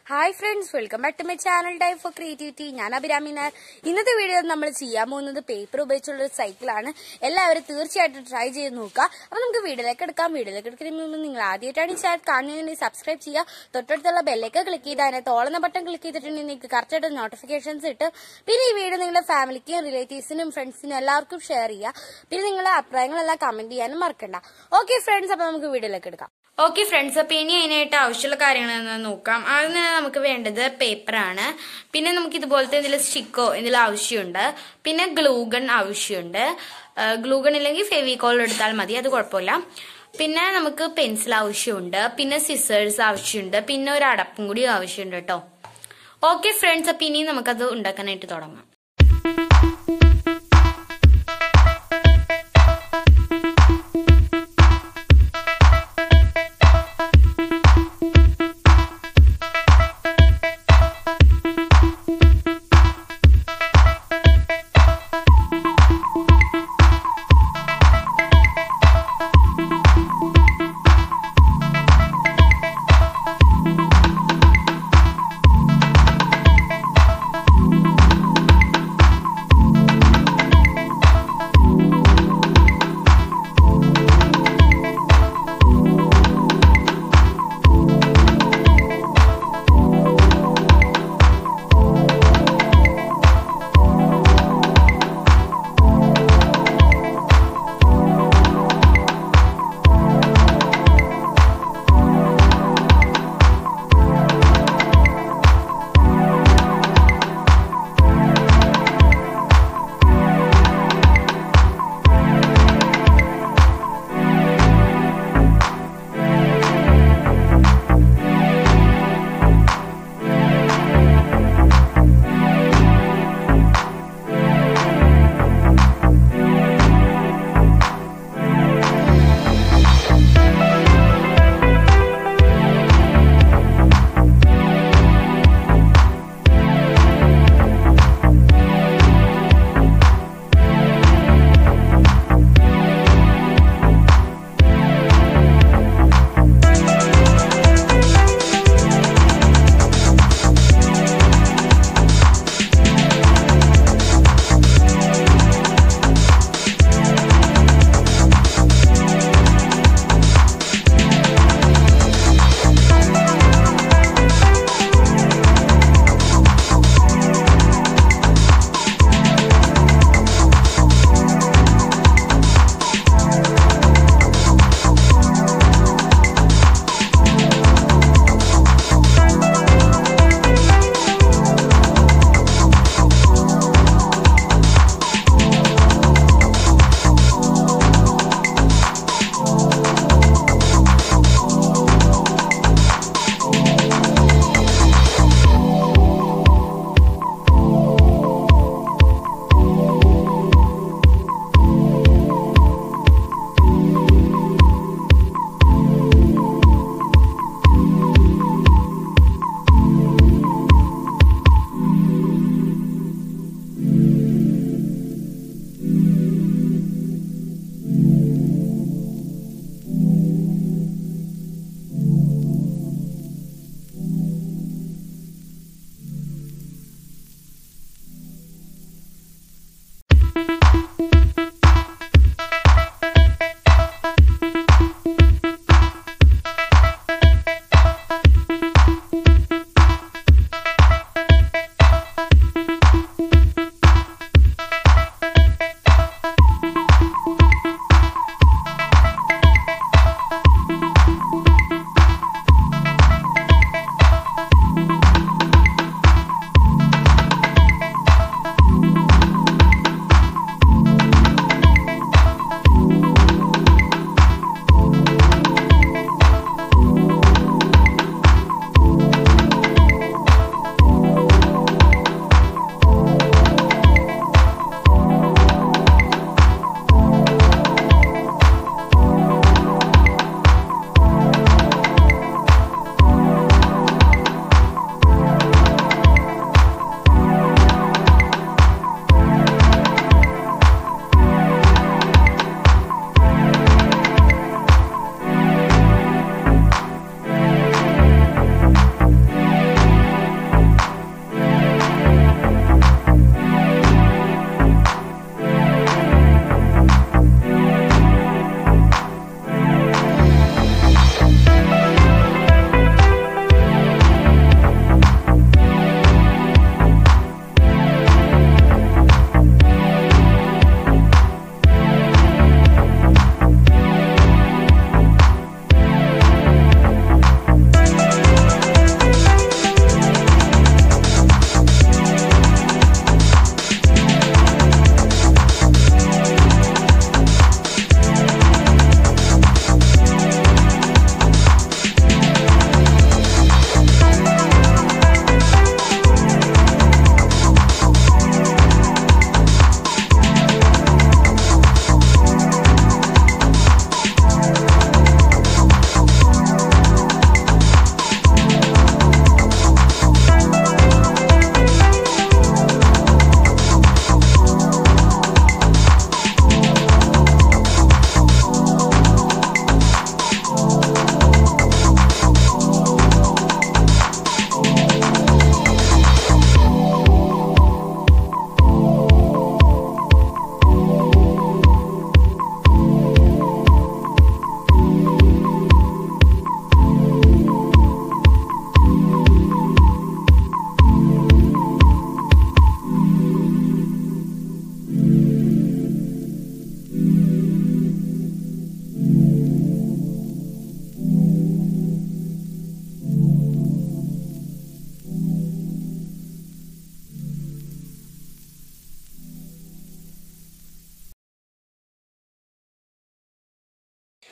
hi friends welcome back to my channel time for creativity ഞാൻ അഭിരാമി നായർ ഇന്നത്തെ വീഡിയോയിൽ നമ്മൾ ചെയ്യാൻ പോകുന്നത് പേപ്പർ ഉപയോഗിച്ചുള്ള ഒരു സൈക്കിളാണ് എല്ലാവരും തീർച്ചയായിട്ടും ട്രൈ ചെയ്ത് നോക്കുക അപ്പൊ നമുക്ക് വീഡിയോയിലേക്ക് എടുക്കാം വീഡിയോയിലേക്ക് എടുക്കുന്നതിന് മുമ്പ് നിങ്ങൾ ആദ്യമായിട്ടാണ് ഈ ചാനൽ കാണുന്നതിന് സബ്സ്ക്രൈബ് ചെയ്യുക തൊട്ടടുത്തുള്ള ബെല്ലേക്ക് ക്ലിക്ക് ചെയ്ത് അതിനകത്ത് ഓളുന്ന ബട്ടൺ ക്ലിക്ക് ചെയ്തിട്ടുണ്ടെങ്കിൽ നിങ്ങൾക്ക് കറക്റ്റായിട്ട് നോട്ടിഫിക്കേഷൻസ് കിട്ടും പിന്നെ ഈ വീഡിയോ നിങ്ങളുടെ ഫാമിലിക്കും റിലേറ്റീവ്സിനും ഫ്രണ്ട്സിനും എല്ലാവർക്കും ഷെയർ ചെയ്യുക പിന്നെ നിങ്ങളുടെ അഭിപ്രായങ്ങളെല്ലാം കമന്റ് ചെയ്യാനും മറക്കണ്ട ഓക്കെ ഫ്രണ്ട്സ് അപ്പൊ നമുക്ക് വീഡിയോയിലേക്ക് എടുക്കാം ഓക്കെ ഫ്രണ്ട്സ് അപ്പൊ ഇനി അതിനായിട്ട് ആവശ്യമുള്ള കാര്യങ്ങൾ എന്ന് നോക്കാം ആദ്യം തന്നെ നമുക്ക് വേണ്ടത് പേപ്പറാണ് പിന്നെ നമുക്ക് ഇതുപോലത്തെ എന്തെങ്കിലും സ്റ്റിക്കോ എന്തെങ്കിലും ആവശ്യമുണ്ട് പിന്നെ ഗ്ലൂഗൺ ആവശ്യമുണ്ട് ഗ്ലൂഗൺ ഇല്ലെങ്കിൽ ഫെവിക്കോൾ എടുത്താൽ മതി അത് കുഴപ്പമില്ല പിന്നെ നമുക്ക് പെൻസിൽ ആവശ്യമുണ്ട് പിന്നെ സിസേഴ്സ് ആവശ്യമുണ്ട് പിന്നെ ഒരു അടപ്പും കൂടി ആവശ്യമുണ്ട് കേട്ടോ ഓക്കെ ഫ്രണ്ട്സ് അപ്പൊ ഇനി നമുക്കത് ഉണ്ടാക്കാനായിട്ട് തുടങ്ങാം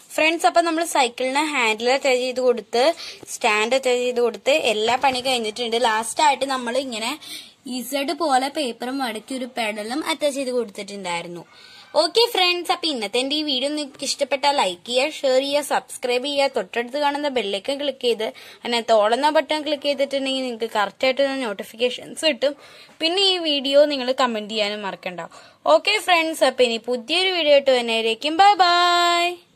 ഫ്രണ്ട്സ് അപ്പൊ നമ്മൾ സൈക്കിളിന് ഹാൻഡിൽ അറ്റാച്ച് ചെയ്ത് കൊടുത്ത് സ്റ്റാൻഡ് അറ്റാച്ച് ചെയ്ത് കൊടുത്ത് എല്ലാ പണി കഴിഞ്ഞിട്ടുണ്ട് ലാസ്റ്റ് ആയിട്ട് നമ്മൾ ഇങ്ങനെ ഇസഡ് പോലെ പേപ്പറും മടക്കി ഒരു പെഡലും അറ്റാച്ച് ചെയ്ത് കൊടുത്തിട്ടുണ്ടായിരുന്നു ഓക്കെ ഫ്രണ്ട്സ് അപ്പൊ ഇന്നത്തെ എന്റെ ഈ വീഡിയോ നിങ്ങൾക്ക് ഇഷ്ടപ്പെട്ടാൽ ലൈക്ക് ചെയ്യുക ഷെയർ ചെയ്യുക സബ്സ്ക്രൈബ് ചെയ്യുക തൊട്ടടുത്ത് കാണുന്ന ബെല്ലേക്ക് ക്ലിക്ക് ചെയ്ത് അതിനകത്ത് ഓളുന്ന ബട്ടൺ ക്ലിക്ക് ചെയ്തിട്ടുണ്ടെങ്കിൽ നിങ്ങൾക്ക് കറക്റ്റ് ആയിട്ട് നോട്ടിഫിക്കേഷൻസ് കിട്ടും പിന്നെ ഈ വീഡിയോ നിങ്ങൾ കമന്റ് ചെയ്യാനും മറക്കണ്ട ഓക്കെ ഫ്രണ്ട്സ് അപ്പൊ ഇനി പുതിയൊരു വീഡിയോ ആയിട്ട് വരുന്നതായിരിക്കും ബൈ ബൈ